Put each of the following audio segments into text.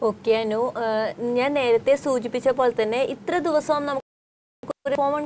okay Anu ഏഹ് ഞാൻ നേരത്തെ സൂചിപ്പിച്ച പോലെ തന്നെ ഇത്ര ദിവസവും നമുക്ക് ഒരു കോമൺ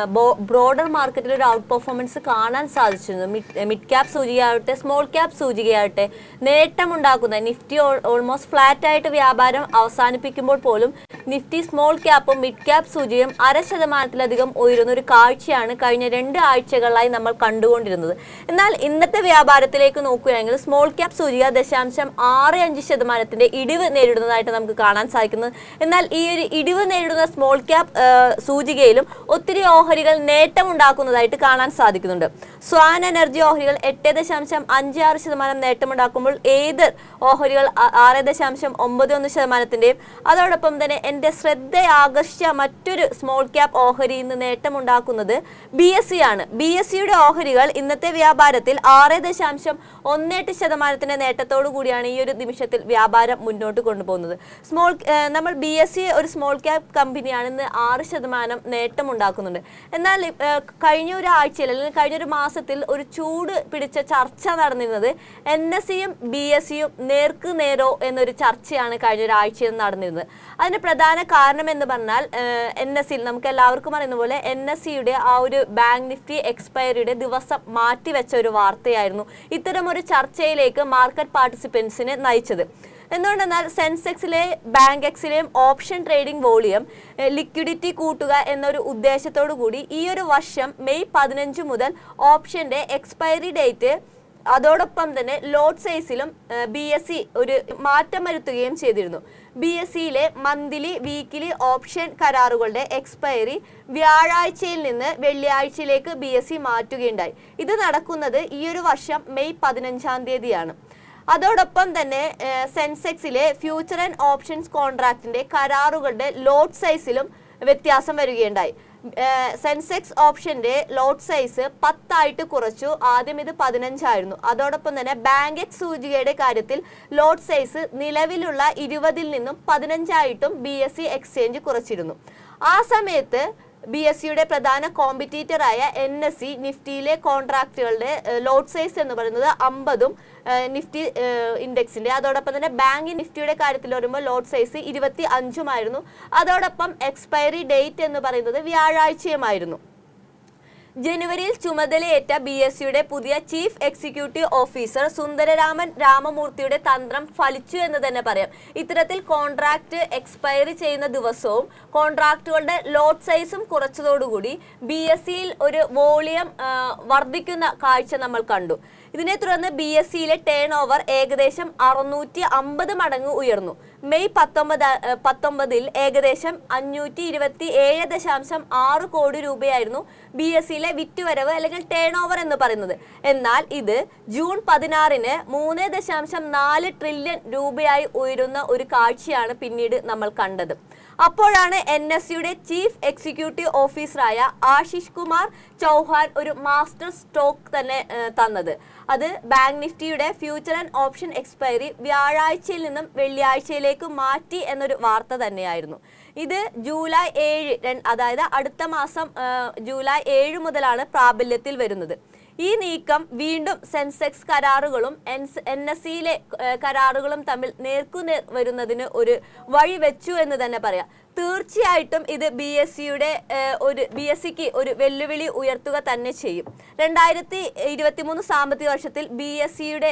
ബ്രോഡർ മാർക്കറ്റിൽ ഒരു ഔട്ട് പെർഫോമൻസ് കാണാൻ സാധിച്ചിരുന്നു മിഡ് ക്യാപ് സൂചികയാവട്ടെ സ്മോൾ ക്യാപ് സൂചികയാവട്ടെ നേട്ടമുണ്ടാക്കുന്ന നിഫ്റ്റി ഓൾമോസ്റ്റ് ഫ്ലാറ്റ് ആയിട്ട് വ്യാപാരം അവസാനിപ്പിക്കുമ്പോൾ പോലും നിഫ്റ്റി സ്മോൾ ക്യാപ്പും മിഡ് ക്യാപ് സൂചികയും അര ശതമാനത്തിലധികം ഉയരുന്ന ഒരു കാഴ്ചയാണ് കഴിഞ്ഞ രണ്ട് ആഴ്ചകളായി നമ്മൾ കണ്ടുകൊണ്ടിരുന്നത് എന്നാൽ ഇന്നത്തെ വ്യാപാരത്തിലേക്ക് നോക്കുകയാണെങ്കിൽ സ്മോൾ ക്യാപ് സൂചിക ദശാംശം ആറ് അഞ്ച് ശതമാനത്തിന്റെ ഇടിവ് നേരിടുന്നതായിട്ട് നമുക്ക് കാണാൻ സാധിക്കുന്നത് എന്നാൽ ഈ ഒരു ഇടിവ് നേരിടുന്ന സ്മോൾ ക്യാപ് സൂചികയിലും ഒത്തിരി ഓഹരികൾ നേട്ടമുണ്ടാക്കുന്നതായിട്ട് കാണാൻ സാധിക്കുന്നുണ്ട് സ്വാൻ എനർജി ഓഹരികൾ എട്ട് ദശാംശം അഞ്ച് ആറ് ശതമാനം നേട്ടമുണ്ടാക്കുമ്പോൾ ഏത് ഓഹരികൾ ആ- ആറ് ദശാംശം ഒമ്പത് ഒന്ന് ശതമാനത്തിന്റെയും അതോടൊപ്പം തന്നെ എൻ്റെ ശ്രദ്ധ ആകർഷിച്ച മറ്റൊരു സ്മോൾ ക്യാപ് ഓഹരി ഇന്ന് നേട്ടമുണ്ടാക്കുന്നത് ബി എസ് സി ആണ് ബി എസ് സിയുടെ ഓഹരികൾ ഇന്നത്തെ വ്യാപാരത്തിൽ ആറ് ദശാംശം ഒന്നെട്ട് ശതമാനത്തിന്റെ നേട്ടത്തോടു കൂടിയാണ് ഈ ഒരു നിമിഷത്തിൽ വ്യാപാരം മുന്നോട്ട് കൊണ്ടുപോകുന്നത് സ്മോൾ ഏഹ് നമ്മൾ ബി എസ് സി ഒരു സ്മോൾ ക്യാപ് കമ്പനിയാണ് ഇന്ന് ആറ് ശതമാനം നേട്ടമുണ്ടാക്കുന്നുണ്ട് എന്നാൽ ഏഹ് കഴിഞ്ഞ ഒരു ആഴ്ചയിൽ അല്ലെങ്കിൽ കഴിഞ്ഞ ഒരു മാസത്തിൽ ഒരു ചൂട് പിടിച്ച ചർച്ച നടന്നിരുന്നത് എൻ എസ് സിയും ബി എസ് സിയും നേർക്ക് നേരോ എന്നൊരു ചർച്ചയാണ് കഴിഞ്ഞ ഒരു ആഴ്ചയിൽ നടന്നിരുന്നത് അതിന് പ്രധാന കാരണം എന്ന് പറഞ്ഞാൽ എൻ എസ് സിയിൽ നമുക്ക് എല്ലാവർക്കും അറിയുന്ന പോലെ എൻ എസ് സിയുടെ ആ ഒരു ബാങ്ക് നിഫ്റ്റി എക്സ്പയറിയുടെ ദിവസം മാറ്റിവെച്ച ഒരു വാർത്തയായിരുന്നു ഇത്തരം ഒരു ചർച്ചയിലേക്ക് മാർക്കറ്റ് പാർട്ടിസിപ്പൻസിനെ നയിച്ചത് എന്തുകൊണ്ടെന്നാൽ സെൻസെക്സിലെ ബാങ്ക് എക്സിലെയും ഓപ്ഷൻ ട്രേഡിംഗ് വോളിയം ലിക്വിഡിറ്റി കൂട്ടുക എന്നൊരു ഉദ്ദേശത്തോടു കൂടി ഈ ഒരു വർഷം മെയ് പതിനഞ്ച് മുതൽ ഓപ്ഷന്റെ എക്സ്പയറി ഡേറ്റ് അതോടൊപ്പം തന്നെ ലോഡ് സൈസിലും ബി എസ് സി ഒരു മാറ്റം വരുത്തുകയും ചെയ്തിരുന്നു ബി എസ് സിയിലെ മന്ത്ലി വീക്കിലി ഓപ്ഷൻ കരാറുകളുടെ എക്സ്പയറി വ്യാഴാഴ്ചയിൽ നിന്ന് വെള്ളിയാഴ്ചയിലേക്ക് ബി എസ് സി മാറ്റുകയുണ്ടായി ഇത് നടക്കുന്നത് ഈ ഒരു വർഷം മെയ് പതിനഞ്ചാം തീയതിയാണ് അതോടൊപ്പം തന്നെ ഏഹ്, സെൻസെക്സിലെ ഫ്യൂച്ചർ ആൻഡ് ഓപ്ഷൻസ് കോൺട്രാക്റ്റിന്റെ കരാറുകളുടെ ലോഡ് സൈസിലും വ്യത്യാസം വരികയുണ്ടായി ഏഹ്, സെൻസെക്സ് ഓപ്ഷന്റെ ലോഡ് സൈസ് പത്തായിട്ട് കുറച്ചു ആദ്യം ഇത് പതിനഞ്ചായിരുന്നു അതോടൊപ്പം തന്നെ ബാങ്ക് എക്സ് സൂചികയുടെ കാര്യത്തിൽ ലോഡ് സൈസ് നിലവിലുള്ള ഇരുപതിൽ നിന്നും പതിനഞ്ചായിട്ടും ബി എസ് സി എക്സ്ചേഞ്ച് കുറച്ചിരുന്നു ആ സമയത്ത് ബി എസ് സിയുടെ പ്രധാന കോമ്പറ്റീറ്ററായ എൻ എസ് സി നിഫ്റ്റിയിലെ കോൺട്രാക്റ്റുകളുടെ ലോഡ് സൈസ് എന്ന് പറയുന്നത് അമ്പതും നിഫ്റ്റി ഇൻഡെക്സിന്റെ അതോടൊപ്പം തന്നെ ബാങ്ക് നിഫ്റ്റിയുടെ കാര്യത്തിൽ വരുമ്പോൾ ലോഡ് സൈസ് ഇരുപത്തി അഞ്ചുമായിരുന്നു അതോടൊപ്പം എക്സ്പയറി ഡേറ്റ് എന്ന് പറയുന്നത് വ്യാഴാഴ്ചയുമായിരുന്നു ജനുവരിയിൽ ചുമതലയേറ്റ ബി എസ് സിയുടെ പുതിയ ചീഫ് എക്സിക്യൂട്ടീവ് ഓഫീസർ സുന്ദരരാമൻ രാമമൂർത്തിയുടെ തന്ത്രം ഫലിച്ചു എന്ന് തന്നെ പറയാം ഇത്തരത്തിൽ കോൺട്രാക്ട് എക്സ്പയറി ചെയ്യുന്ന ദിവസവും കോൺട്രാക്റ്റുകളുടെ ലോഡ് സൈസും കുറച്ചതോടുകൂടി ബി എസ് സിയിൽ ഒരു വോളിയം ആ, വർദ്ധിക്കുന്ന കാഴ്ച നമ്മൾ കണ്ടു ഇതിനെ തുടർന്ന് ബി എസ് സിയിലെ ടേൺ ഓവർ ഏകദേശം അറുന്നൂറ്റി അമ്പത് മടങ്ങ് ഉയർന്നു മെയ് പത്തൊമ്പത് ഏഹ് പത്തൊമ്പതിൽ ഏകദേശം അഞ്ഞൂറ്റി ഇരുപത്തി ഏഴ് ദശാംശം ആറ് കോടി രൂപയായിരുന്നു ബി എസ് സിയിലെ വിറ്റുവരവ് അല്ലെങ്കിൽ ടേൺ ഓവർ എന്ന് പറയുന്നത് എന്നാൽ ഇത് ജൂൺ പതിനാറിന് മൂന്ന് ദശാംശം നാല് ട്രില്യൺ രൂപയായി ഉയരുന്ന ഒരു കാഴ്ചയാണ് പിന്നീട് നമ്മൾ കണ്ടത് അപ്പോഴാണ് എൻ എസ് സിയുടെ ചീഫ് എക്സിക്യൂട്ടീവ് ഓഫീസറായ ആശിഷ് കുമാർ ചൗഹാൻ ഒരു മാസ്റ്റർ സ്റ്റോക്ക് തന്നെ ഏഹ്, തന്നത് അത് ബാങ്ക് നിഫ്റ്റിയുടെ ഫ്യൂച്ചർ ആൻഡ് ഓപ്ഷൻ എക്സ്പയറി വ്യാഴാഴ്ചയിൽ നിന്നും വെള്ളിയാഴ്ചയിലേക്ക് മാറ്റി എന്നൊരു വാർത്ത തന്നെയായിരുന്നു ഇത് ജൂലൈ ഏഴ് ര- അതായത് അടുത്ത മാസം ഏഹ്, ജൂലൈ ഏഴ് മുതലാണ് പ്രാബല്യത്തിൽ വരുന്നത് ഈ നീക്കം വീണ്ടും സെൻസെക്സ് കരാറുകളും എൻ എസ് സിയിലെ കരാറുകളും തമ്മിൽ നേർക്കുനേർ വരുന്നതിന് ഒരു വഴി വെച്ചു എന്ന് തന്നെ പറയാം തീർച്ചയായിട്ടും ഇത് ബി എസ് സിയുടെ ഒരു ബി എസ് സിക്ക് ഒരു വെല്ലുവിളി ഉയർത്തുക തന്നെ ചെയ്യും രണ്ടായിരത്തി ഇരുപത്തി മൂന്ന് സാമ്പത്തിക വർഷത്തിൽ ബി എസ് സിയുടെ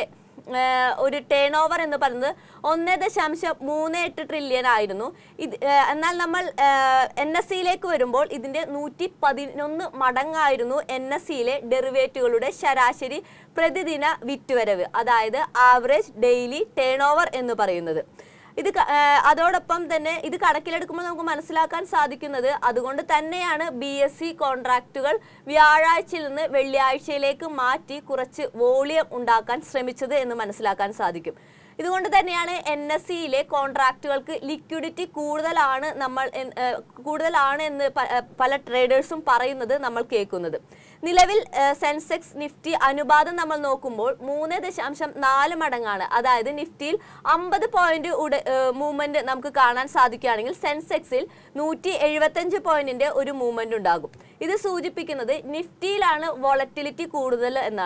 ഒരു ടേൺ ഓവർ എന്ന് പറയുന്നത് ഒന്ന് ദശാംശം മൂന്ന് എട്ട് ട്രില്യൺ ആയിരുന്നു ഇത് ഏഹ്, എന്നാൽ നമ്മൾ എൻ എസ് സിയിലേക്ക് വരുമ്പോൾ ഇതിൻ്റെ നൂറ്റി പതിനൊന്ന് മടങ്ങായിരുന്നു എൻ എസ് സിയിലെ ഡെറിവേറ്റുകളുടെ ശരാശരി പ്രതിദിന വിറ്റുവരവ് അതായത് ആവറേജ് ഡെയിലി ടേൺ ഓവർ എന്ന് പറയുന്നത് ഇത് ക- ഏഹ് അതോടൊപ്പം തന്നെ ഇത് കണക്കിലെടുക്കുമ്പോൾ നമുക്ക് മനസ്സിലാക്കാൻ സാധിക്കുന്നത് അതുകൊണ്ട് തന്നെയാണ് ബി എസ് സി കോൺട്രാക്റ്റുകൾ വ്യാഴാഴ്ചയിൽ നിന്ന് വെള്ളിയാഴ്ചയിലേക്ക് മാറ്റി കുറച്ച് വോളിയം ഉണ്ടാക്കാൻ ശ്രമിച്ചത് എന്ന് മനസ്സിലാക്കാൻ സാധിക്കും ഇതുകൊണ്ട് തന്നെയാണ് എൻ എസ് സിയിലെ കോൺട്രാക്റ്റുകൾക്ക് ലിക്വിഡിറ്റി കൂടുതലാണ് നമ്മൾ എൻ- ഏഹ് കൂടുതലാണ് എന്ന് പ- ഏഹ് പല ട്രേഡേഴ്സും പറയുന്നത് നമ്മൾ കേൾക്കുന്നത് നിലവിൽ ഏഹ് സെൻസെക്സ് നിഫ്റ്റി അനുപാതം നമ്മൾ നോക്കുമ്പോൾ മൂന്ന് ദശാംശം നാല് മടങ്ങാണ് അതായത് നിഫ്റ്റിയിൽ അമ്പത് പോയിന്റ് ഉട മൂവ്മെന്റ് നമുക്ക് കാണാൻ സാധിക്കുകയാണെങ്കിൽ സെൻസെക്സിൽ നൂറ്റി എഴുപത്തഞ്ച് പോയിന്റിന്റെ ഒരു മൂവ്മെന്റ് ഉണ്ടാകും ഇത് സൂചിപ്പിക്കുന്നത് നിഫ്റ്റിയിലാണ് വോളറ്റിലിറ്റി കൂടുതൽ എന്നാണ്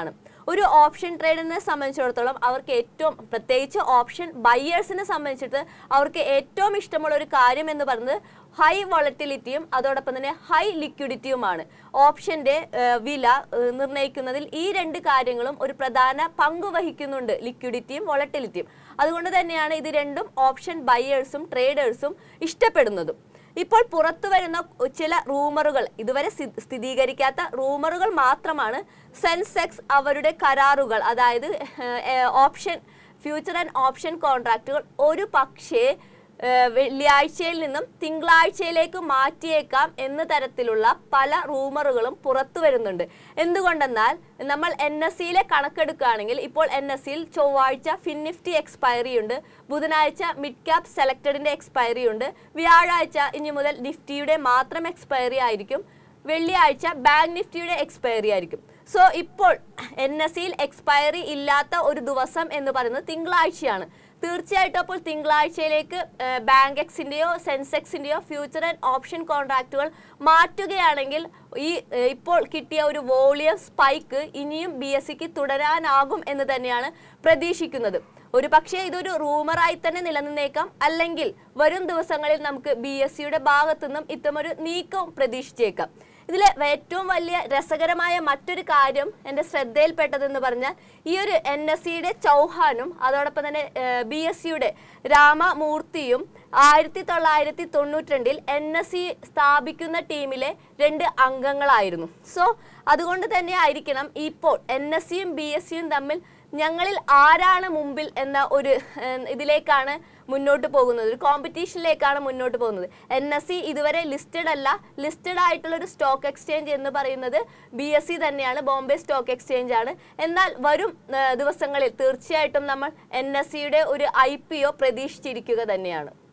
ഒരു ഓപ്ഷൻ ട്രേഡിനെ സംബന്ധിച്ചിടത്തോളം അവർക്ക് ഏറ്റവും പ്രത്യേകിച്ച് ഓപ്ഷൻ ബയ്യേഴ്സിനെ സംബന്ധിച്ചിട്ട് അവർക്ക് ഏറ്റവും ഇഷ്ടമുള്ള ഒരു കാര്യം എന്ന് പറയുന്നത് ഹൈ വോളറ്റിലിറ്റിയും അതോടൊപ്പം തന്നെ ഹൈ ലിക്വിഡിറ്റിയുമാണ് ഓപ്ഷന്റെ ഏഹ്, വില ഏഹ്, നിർണ്ണയിക്കുന്നതിൽ ഈ രണ്ട് കാര്യങ്ങളും ഒരു പ്രധാന പങ്ക് വഹിക്കുന്നുണ്ട് ലിക്വിഡിറ്റിയും വോളറ്റിലിറ്റിയും അതുകൊണ്ട് തന്നെയാണ് ഇത് രണ്ടും ഓപ്ഷൻ ബയ്യേഴ്സും ട്രേഡേഴ്സും ഇഷ്ടപ്പെടുന്നതും ഇപ്പോൾ പുറത്തു വരുന്ന ചില റൂമറുകൾ ഇതുവരെ സ്ഥി- സ്ഥിരീകരിക്കാത്ത റൂമറുകൾ മാത്രമാണ് സെൻസെക്സ് അവരുടെ കരാറുകൾ അതായത് ഏഹ്, ഓപ്ഷൻ ഫ്യൂച്ചർ ആൻഡ് ഓപ്ഷൻ കോൺട്രാക്റ്റുകൾ ഒരു പക്ഷേ ഏഹ്, വെള്ളിയാഴ്ചയിൽ നിന്നും തിങ്കളാഴ്ചയിലേക്ക് മാറ്റിയേക്കാം എന്ന തരത്തിലുള്ള പല റൂമറുകളും പുറത്തു വരുന്നുണ്ട് എന്തുകൊണ്ടെന്നാൽ നമ്മൾ എൻ എസ് സിയിലെ കണക്കെടുക്കുകയാണെങ്കിൽ ഇപ്പോൾ എൻ എസ് സിയിൽ ചൊവ്വാഴ്ച ഫിൻനിഫ്റ്റി എക്സ്പയറി ഉണ്ട് ബുധനാഴ്ച മിഡ് ക്യാപ് സെലക്ടഡിന്റെ എക്സ്പയറി ഉണ്ട് വ്യാഴാഴ്ച ഇനി മുതൽ നിഫ്റ്റിയുടെ മാത്രം എക്സ്പയറി ആയിരിക്കും വെള്ളിയാഴ്ച ബാങ്ക് നിഫ്റ്റിയുടെ എക്സ്പയറി ആയിരിക്കും സോ ഇപ്പോൾ എൻ എസ് സിയിൽ എക്സ്പയറി ഇല്ലാത്ത ഒരു ദിവസം എന്ന് പറയുന്നത് തിങ്കളാഴ്ചയാണ് തീർച്ചയായിട്ടും അപ്പോൾ തിങ്കളാഴ്ചയിലേക്ക് ഏഹ്, ബാങ്ക് എക്സിൻ്റെയോ സെൻസെക്സിൻ്റെയോ ഫ്യൂച്ചർ ആൻഡ് ഓപ്ഷൻ കോൺട്രാക്റ്റുകൾ മാറ്റുകയാണെങ്കിൽ ഈ ഏഹ്, ഇപ്പോൾ കിട്ടിയ ഒരു വോളിയം സ്പൈക്ക് ഇനിയും ബി എസ് സിക്ക് തുടരാനാകും എന്ന് തന്നെയാണ് പ്രതീക്ഷിക്കുന്നത് ഒരു പക്ഷേ ഇതൊരു റൂമറായി തന്നെ നിലനിന്നേക്കാം അല്ലെങ്കിൽ വരും ദിവസങ്ങളിൽ നമുക്ക് ബി എസ് സിയുടെ ഭാഗത്തുനിന്നും ഇത്തരമൊരു നീക്കവും പ്രതീക്ഷിച്ചേക്കാം ഇതിൽ ഏറ്റവും വലിയ രസകരമായ മറ്റൊരു കാര്യം എൻ്റെ ശ്രദ്ധയിൽപ്പെട്ടതെന്ന് പറഞ്ഞാൽ ഈ ഒരു എൻ എസ് സിയുടെ ചൗഹാനും അതോടൊപ്പം തന്നെ ബി എസ് സിയുടെ രാമമൂർത്തിയും ആയിരത്തി തൊള്ളായിരത്തി തൊണ്ണൂറ്റി രണ്ടിൽ എൻ എസ് സി സ്ഥാപിക്കുന്ന ടീമിലെ രണ്ട് അംഗങ്ങളായിരുന്നു സോ അതുകൊണ്ട് തന്നെ ആയിരിക്കണം ഇപ്പോൾ എൻ എസ് സിയും ബി എസ് സിയും തമ്മിൽ ഞങ്ങളിൽ ആരാണ് മുമ്പിൽ എന്ന ഒരു ഏഹ്, ഇതിലേക്കാണ് മുന്നോട്ട് പോകുന്നത് ഒരു കോമ്പറ്റീഷനിലേക്കാണ് മുന്നോട്ട് പോകുന്നത് എൻ എസ് സി ഇതുവരെ ലിസ്റ്റഡ് അല്ല ലിസ്റ്റഡ് ആയിട്ടുള്ള ഒരു സ്റ്റോക്ക് എക്സ്ചേഞ്ച് എന്ന് പറയുന്നത് ബി എസ് സി തന്നെയാണ് ബോംബെ സ്റ്റോക്ക് എക്സ്ചേഞ്ച് ആണ് എന്നാൽ വരും ഏഹ്, ദിവസങ്ങളിൽ തീർച്ചയായിട്ടും നമ്മൾ എൻ എസ് സിയുടെ ഒരു ഐ പി ഒ പ്രതീക്ഷിച്ചിരിക്കുക തന്നെയാണ്